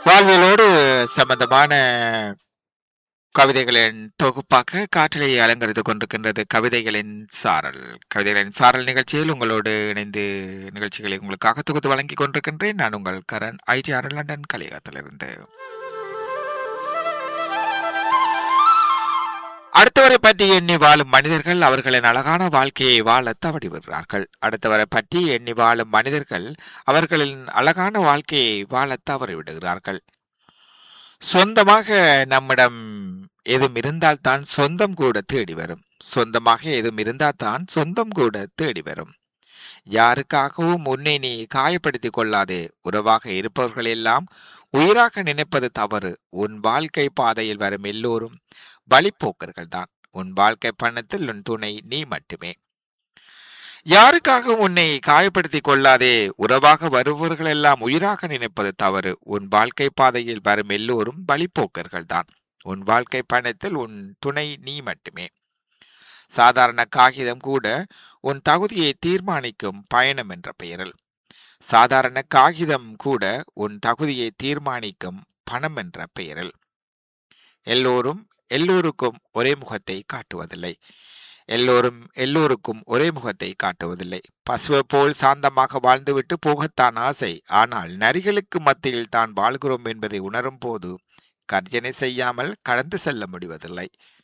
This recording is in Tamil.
வாழ்வியலோடு சம்பந்தமான கவிதைகளின் தொகுப்பாக காற்றலை அலங்கரித்துக் கொண்டிருக்கின்றது கவிதைகளின் சாரல் கவிதைகளின் சாரல் நிகழ்ச்சியில் உங்களோடு இணைந்து நிகழ்ச்சிகளை உங்களுக்காக தொகுத்து வழங்கிக் கொண்டிருக்கின்றேன் நான் உங்கள் கரண் ஐடிஆர் லண்டன் கலையகத்திலிருந்து அடுத்தவரை பற்றி எண்ணி வாழும் மனிதர்கள் அவர்களின் அழகான வாழ்க்கையை வாழ தவறி விடுகிறார்கள் அடுத்தவரை பற்றி எண்ணி வாழும் மனிதர்கள் அவர்களின் அழகான வாழ்க்கையை வாழ தவறி விடுகிறார்கள் சொந்தமாக நம்மிடம் எதுவும் இருந்தால்தான் சொந்தம் கூட தேடி வரும் சொந்தமாக எதுவும் இருந்தால்தான் சொந்தம் கூட தேடி வரும் யாருக்காகவும் உன்னை நீ காயப்படுத்திக் கொள்ளாதே உறவாக இருப்பவர்கள் எல்லாம் உயிராக நினைப்பது தவறு உன் வாழ்க்கை பாதையில் வரும் எல்லோரும் வழிப்போக்கர்கள் தான் உன் வாழ்க்கை பயணத்தில் உன் துணை நீ மட்டுமே யாருக்காகவும் உன்னை காயப்படுத்திக் கொள்ளாதே உறவாக வருபவர்கள் எல்லாம் உயிராக நினைப்பது தவறு உன் வாழ்க்கை பாதையில் வரும் எல்லோரும் வழிப்போக்கர்கள் தான் உன் வாழ்க்கை பயணத்தில் உன் துணை நீ மட்டுமே சாதாரண காகிதம் கூட உன் தகுதியை தீர்மானிக்கும் பயணம் என்ற பெயரில் சாதாரண காகிதம் கூட உன் தகுதியை தீர்மானிக்கும் பணம் என்ற பெயரில் எல்லோரும் எல்லோருக்கும் ஒரே முகத்தை காட்டுவதில்லை எல்லோரும் எல்லோருக்கும் ஒரே முகத்தை காட்டுவதில்லை பசுவை போல் சாந்தமாக வாழ்ந்துவிட்டு போகத்தான் ஆசை ஆனால் நரிகளுக்கு மத்தியில் தான் வாழ்கிறோம் என்பதை உணரும் போது கர்ஜனை செய்யாமல் கடந்து செல்ல முடிவதில்லை